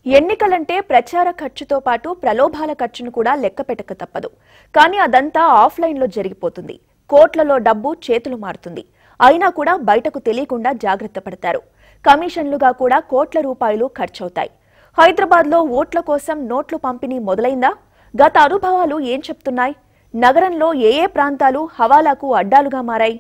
ఎన్నికలంటే ప్రచార ఖర్చుతో పాటు ప్రలోభాల ఖర్చును కూడా లెక్క పెట్టక తప్పదు కానీ అదంతా ఆఫ్లైన్లో జరిగిపోతుంది కోట్లలో డబ్బు చేతులు మారుతుంది అయినా కూడా బయటకు తెలియకుండా జాగ్రత్త పడతారు కమిషన్లుగా కూడా కోట్ల రూపాయలు ఖర్చవుతాయి హైదరాబాద్లో ఓట్ల కోసం నోట్లు పంపిణీ మొదలైందా గత అనుభవాలు ఏం చెప్తున్నాయి నగరంలో ఏ ఏ ప్రాంతాలు హవాలాకు అడ్డాలుగా మారాయి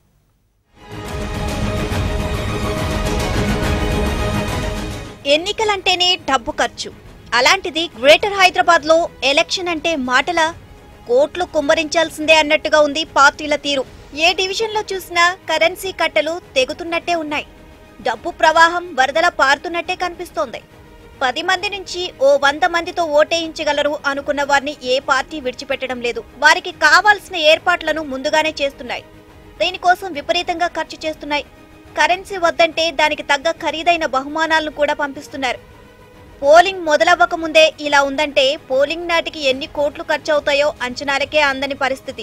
ఎన్నికలంటేనే డబ్బు ఖర్చు అలాంటిది గ్రేటర్ హైదరాబాద్ లో ఎలక్షన్ అంటే మాటల కోట్లు కుమ్మరించాల్సిందే అన్నట్టుగా ఉంది పార్టీల తీరు ఏ డివిజన్ లో చూసినా కరెన్సీ కట్టలు తెగుతున్నట్టే ఉన్నాయి డబ్బు ప్రవాహం వరదల పారుతున్నట్టే కనిపిస్తోంది పది మంది నుంచి ఓ వంద మందితో ఓటేయించగలరు అనుకున్న వారిని ఏ పార్టీ విడిచిపెట్టడం లేదు వారికి కావాల్సిన ఏర్పాట్లను ముందుగానే చేస్తున్నాయి దీనికోసం విపరీతంగా ఖర్చు చేస్తున్నాయి కరెన్సీ వద్దంటే దానికి తగ్గ ఖరీదైన బహుమానాలను కూడా పంపిస్తున్నారు పోలింగ్ మొదలవ్వక ముందే ఇలా ఉందంటే పోలింగ్ నాటికి ఎన్ని కోట్లు ఖర్చు అవుతాయో అంచనాలకే అందని పరిస్థితి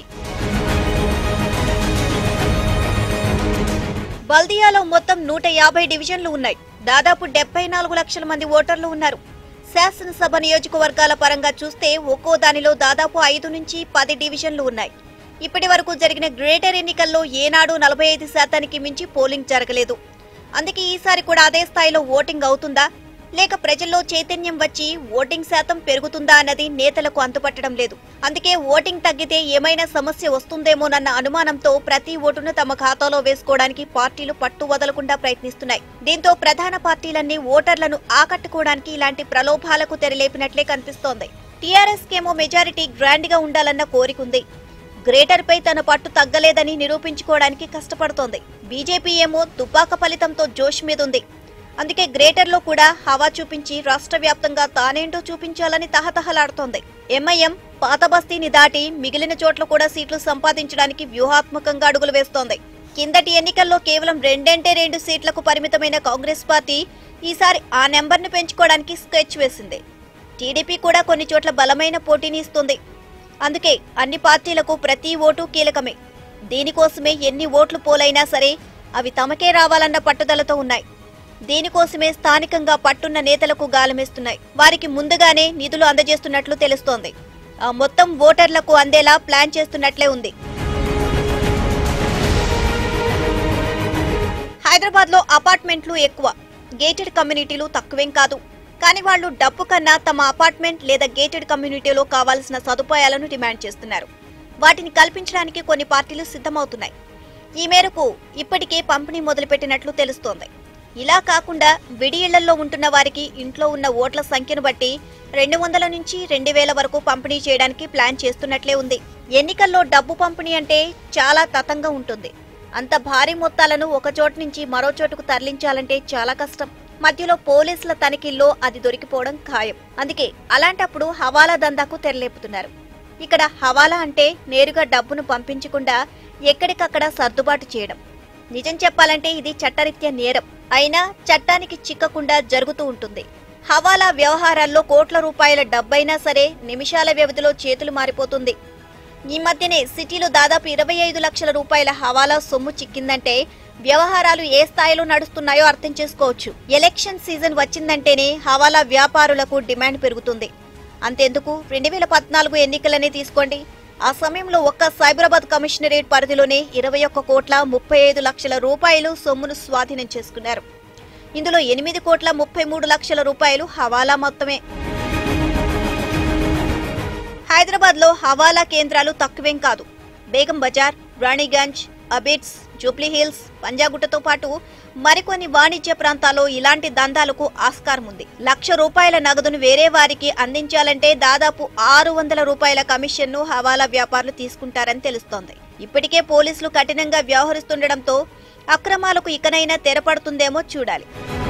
బల్దియాలో మొత్తం నూట యాభై డివిజన్లు ఉన్నాయి దాదాపు డెబ్బై నాలుగు లక్షల మంది ఓటర్లు ఉన్నారు శాసనసభ నియోజకవర్గాల పరంగా చూస్తే ఒక్కో దానిలో దాదాపు ఐదు నుంచి పది డివిజన్లు ఉన్నాయి ఇప్పటి వరకు జరిగిన గ్రేటర్ ఎన్నికల్లో ఏనాడు నలభై ఐదు శాతానికి మించి పోలింగ్ జరగలేదు అందుకే ఈసారి కూడా అదే స్థాయిలో ఓటింగ్ అవుతుందా లేక ప్రజల్లో చైతన్యం వచ్చి ఓటింగ్ శాతం పెరుగుతుందా అన్నది నేతలకు అంతుపట్టడం లేదు అందుకే ఓటింగ్ తగ్గితే ఏమైనా సమస్య వస్తుందేమోనన్న అనుమానంతో ప్రతి ఓటును తమ ఖాతాలో వేసుకోవడానికి పార్టీలు పట్టు వదలకుండా ప్రయత్నిస్తున్నాయి దీంతో ప్రధాన పార్టీలన్నీ ఓటర్లను ఆకట్టుకోవడానికి ఇలాంటి ప్రలోభాలకు తెరలేపినట్లే కనిపిస్తోంది టీఆర్ఎస్ కేమో మెజారిటీ గ్రాండ్ గా ఉండాలన్న కోరికుంది గ్రేటర్ పై తన పట్టు తగ్గలేదని నిరూపించుకోవడానికి కష్టపడుతోంది బీజేపీ ఏమో తుపాక ఫలితంతో జోష్ మీదుంది అందుకే గ్రేటర్ లో కూడా హవా చూపించి రాష్ట్ర వ్యాప్తంగా తానేంటో చూపించాలని తహతహలాడుతోంది ఎంఐఎం పాత బస్తీని దాటి మిగిలిన చోట్ల కూడా సీట్లు సంపాదించడానికి వ్యూహాత్మకంగా అడుగులు వేస్తోంది కిందటి ఎన్నికల్లో కేవలం రెండంటే రెండు సీట్లకు పరిమితమైన కాంగ్రెస్ పార్టీ ఈసారి ఆ నెంబర్ను పెంచుకోవడానికి స్కెచ్ వేసింది టీడీపీ కూడా కొన్ని చోట్ల బలమైన పోటీని ఇస్తుంది అందుకే అన్ని పార్టీలకు ప్రతి ఓటు కీలకమే దీనికోసమే ఎన్ని ఓట్లు పోలైనా సరే అవి తమకే రావాలన్న పట్టుదలతో ఉన్నాయి దీనికోసమే స్థానికంగా పట్టున్న నేతలకు గాలమేస్తున్నాయి వారికి ముందుగానే నిధులు అందజేస్తున్నట్లు తెలుస్తోంది ఆ మొత్తం ఓటర్లకు అందేలా ప్లాన్ చేస్తున్నట్లే ఉంది హైదరాబాద్ లో అపార్ట్మెంట్లు ఎక్కువ గేటెడ్ కమ్యూనిటీలు తక్కువేం కాదు కానీ వాళ్ళు డబ్బు కన్నా తమ అపార్ట్మెంట్ లేదా గేటెడ్ కమ్యూనిటీలో కావాల్సిన సదుపాయాలను డిమాండ్ చేస్తున్నారు వాటిని కల్పించడానికి కొన్ని పార్టీలు సిద్ధమవుతున్నాయి ఈ మేరకు ఇప్పటికే పంపిణీ మొదలుపెట్టినట్లు తెలుస్తోంది ఇలా కాకుండా విడి ఇళ్లలో ఉంటున్న వారికి ఇంట్లో ఉన్న ఓట్ల సంఖ్యను బట్టి రెండు వందల నుంచి రెండు వేల వరకు పంపిణీ చేయడానికి ప్లాన్ చేస్తున్నట్లే ఉంది ఎన్నికల్లో డబ్బు పంపిణీ అంటే చాలా తతంగా ఉంటుంది అంత భారీ మొత్తాలను ఒక చోటు నుంచి మరో చోటుకు తరలించాలంటే చాలా కష్టం మధ్యలో పోలీసుల తనిఖీల్లో అది దొరికిపోవడం ఖాయం అందుకే అలాంటప్పుడు హవాలా దందాకు తెరలేపుతున్నారు ఇక్కడ హవాలా అంటే నేరుగా డబ్బును పంపించకుండా ఎక్కడికక్కడ సర్దుబాటు చేయడం నిజం చెప్పాలంటే ఇది చట్టరీత్యా నేరం అయినా చట్టానికి చిక్కకుండా జరుగుతూ ఉంటుంది హవాలా వ్యవహారాల్లో కోట్ల రూపాయల డబ్బైనా సరే నిమిషాల వ్యవధిలో చేతులు మారిపోతుంది ఈ మధ్యనే సిటీలో దాదాపు ఇరవై ఐదు లక్షల రూపాయల హవాలా సొమ్ము చిక్కిందంటే వ్యవహారాలు ఏ స్థాయిలో నడుస్తున్నాయో అర్థం చేసుకోవచ్చు ఎలక్షన్ సీజన్ వచ్చిందంటేనే హవాలా వ్యాపారులకు డిమాండ్ పెరుగుతుంది అంతెందుకు రెండు వేల పద్నాలుగు ఎన్నికలనే తీసుకోండి ఆ సమయంలో ఒక్క సైబరాబాద్ కమిషనరేట్ పరిధిలోనే ఇరవై ఒక్క కోట్ల ముప్పై ఐదు లక్షల రూపాయలు సొమ్మును స్వాధీనం చేసుకున్నారు ఇందులో ఎనిమిది కోట్ల ముప్పై మూడు లక్షల రూపాయలు హవాలా మొత్తమే హైదరాబాద్ లో హవాలా కేంద్రాలు తక్కువేం కాదు బేగం బజార్ రాణిగంజ్ అబిట్స్ జూబ్లీ హిల్స్ పంజాగుట్టతో పాటు మరికొన్ని వాణిజ్య ప్రాంతాల్లో ఇలాంటి దందాలకు ఆస్కారం ఉంది లక్ష రూపాయల నగదును వేరే వారికి అందించాలంటే దాదాపు ఆరు వందల రూపాయల కమిషన్ను హవాలా వ్యాపారులు తీసుకుంటారని తెలుస్తోంది ఇప్పటికే పోలీసులు కఠినంగా వ్యవహరిస్తుండటంతో అక్రమాలకు ఇకనైనా తెరపడుతుందేమో చూడాలి